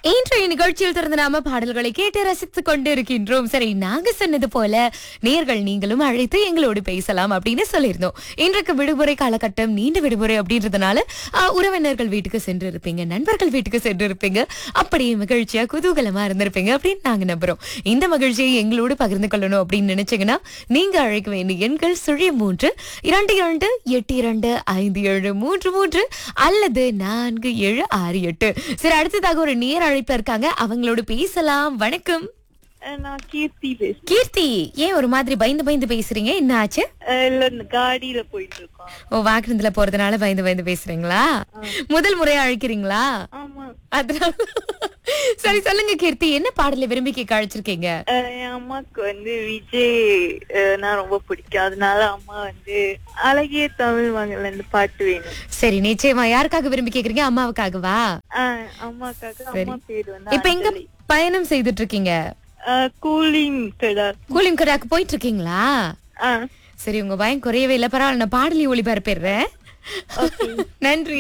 இன்றைய நிகழ்ச்சியில் திறந்த நாம பாடல்களை கேட்டு ரசித்துக் கொண்டு இருக்கின்றோம் சரி நாங்க சொன்னது போல நேர்கள் நீங்களும் அழைத்து எங்களோடு பேசலாம் அப்படின்னு சொல்லியிருந்தோம் இன்றைக்கு விடுமுறை காலகட்டம் நீண்ட விடுமுறை அப்படின்றதுனால ஆ, உறவினர்கள் வீட்டுக்கு சென்று இருப்பீங்க நண்பர்கள் வீட்டுக்கு சென்று இருப்பீங்க அப்படியே மகிழ்ச்சியா குதூகலமா இருந்திருப்பீங்க அப்படின்னு நாங்க நம்புறோம் இந்த மகிழ்ச்சியை எங்களோடு பகிர்ந்து கொள்ளணும் அப்படின்னு நினைச்சீங்கன்னா நீங்க அழைக்க வேண்டிய எண்கள் சுழிய மூன்று இரண்டு இரண்டு எட்டு இரண்டு ஐந்து ஏழு மூன்று மூன்று அல்லது நான்கு ஏழு ஆறு எட்டு சரி அடுத்ததாக ஒரு நேர் அழைப்பு இருக்காங்க அவங்களோட பேசலாம் வணக்கம் அஹ் நான் கீர்த்தி பேசுறேன் கீர்த்தி ஏன் ஒரு மாதிரி பயந்து பயந்து பேசுறீங்க என்ன ஆச்சு அஹ் இல்ல இந்த காடியில போயிட்டு இருக்கோம் ஓ வாக்குறதுல போறதுனால பயந்து பயந்து பேசுறீங்களா முதல் முறையா அழைக்கிறீங்களா ஆமா அதனால சரி சொல்லுங்க கீர்த்தி என்ன பாடலை விரும்பி கேட்க அழைச்சிருக்கீங்க அஹ் என் அம்மாக்கு வந்து விஜய் அஹ் நான் ரொம்ப பிடிக்கும் அதனால அம்மா வந்து அழகிய தமிழ் மகள் இந்த பாட்டு வேணும் சரி நிச்சயமா யாருக்காக விரும்பி கேக்குறீங்க அம்மாவுக்காகவா அஹ் அம்மாக்காக அம்மா பேர் வந்து இப்ப எங்க அஞ்சலி. பயணம் செய்துட்டு இருக்கீங்க அஹ் கூலிங் கடை கூலிங் கடாக்கு போயிட்டு இருக்கீங்களா ஆஹ் சரி உங்க பயம் குறையவே இல்லை பரவாயில்ல நான் பாடலி ஒளிபரப்பிடுறேன் நன்றி